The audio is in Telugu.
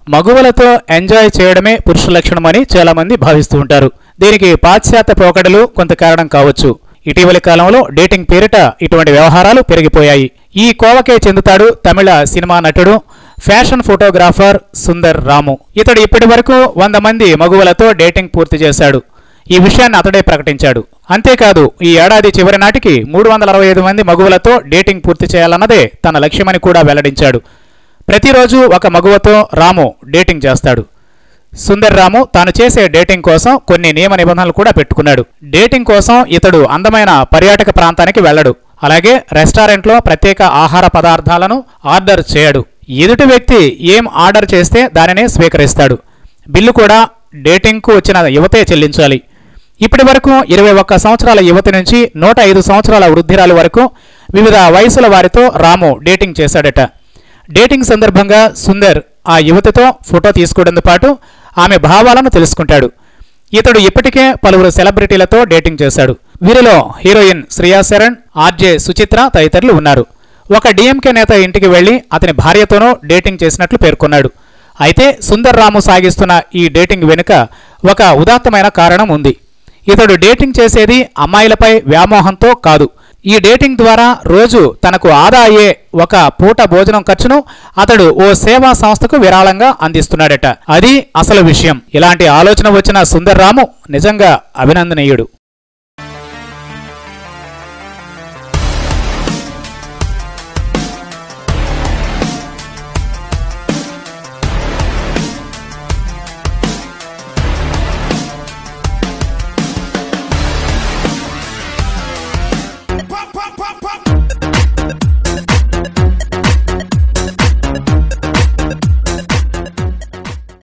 మగువలతో ఎంజాయ్ చేయడమే పురుష లక్షణమని చాలా మంది భావిస్తూ ఉంటారు దీనికి పాశ్చాత్య పోకడలు కొంత కారణం కావచ్చు ఇటీవలి కాలంలో డేటింగ్ పేరిట ఇటువంటి వ్యవహారాలు పెరిగిపోయాయి ఈ కోవకే చెందుతాడు తమిళ సినిమా నటుడు ఫ్యాషన్ ఫోటోగ్రాఫర్ సుందర్ రాము ఇతడు ఇప్పటి వరకు వంద మంది మగువలతో డేటింగ్ పూర్తి చేశాడు ఈ విషయాన్ని అతడే ప్రకటించాడు అంతేకాదు ఈ ఏడాది చివరి నాటికి మూడు వందల అరవై ఐదు మంది మగువలతో డేటింగ్ పూర్తి చేయాలన్నదే తన లక్ష్యమని కూడా వెల్లడించాడు ప్రతిరోజు ఒక మగువతో రాము డేటింగ్ చేస్తాడు సుందర్ రాము తాను చేసే డేటింగ్ కోసం కొన్ని నియమ నిబంధనలు కూడా పెట్టుకున్నాడు డేటింగ్ కోసం ఇతడు అందమైన పర్యాటక ప్రాంతానికి వెళ్ళడు అలాగే రెస్టారెంట్లో ప్రత్యేక ఆహార పదార్థాలను ఆర్డర్ చేయడు ఎదుటి వ్యక్తి ఏం ఆర్డర్ చేస్తే దానినే స్వీకరిస్తాడు బిల్లు కూడా డేటింగ్కు వచ్చిన యువతే చెల్లించాలి ఇప్పటి వరకు ఇరవై ఒక్క సంవత్సరాల యువతి నుంచి నూట ఐదు సంవత్సరాల వృద్ధిరాలు వరకు వివిధ వయసుల వారితో రాము డేటింగ్ చేశాడట డేటింగ్ సందర్భంగా సుందర్ ఆ యువతితో ఫోటో తీసుకోవడంతో పాటు ఆమె భావాలను తెలుసుకుంటాడు ఇతడు ఇప్పటికే పలువురు సెలబ్రిటీలతో డేటింగ్ చేశాడు వీరిలో హీరోయిన్ శ్రియా శరణ్ ఆర్జే సుచిత్ర తదితరులు ఉన్నారు ఒక డిఎంకే నేత ఇంటికి వెళ్లి అతని భార్యతోనూ డేటింగ్ చేసినట్లు పేర్కొన్నాడు అయితే సుందర్ రాము సాగిస్తున్న ఈ డేటింగ్ వెనుక ఒక ఉదాత్తమైన కారణం ఉంది ఇతడు డేటింగ్ చేసేది అమ్మాయిలపై వ్యామోహంతో కాదు ఈ డేటింగ్ ద్వారా రోజు తనకు ఆదా అయ్యే ఒక పూట భోజనం ఖర్చును అతడు ఓ సేవా సంస్థకు విరాళంగా అందిస్తున్నాడట అది అసలు విషయం ఇలాంటి ఆలోచన వచ్చిన సుందర్ రాము నిజంగా అభినందనీయుడు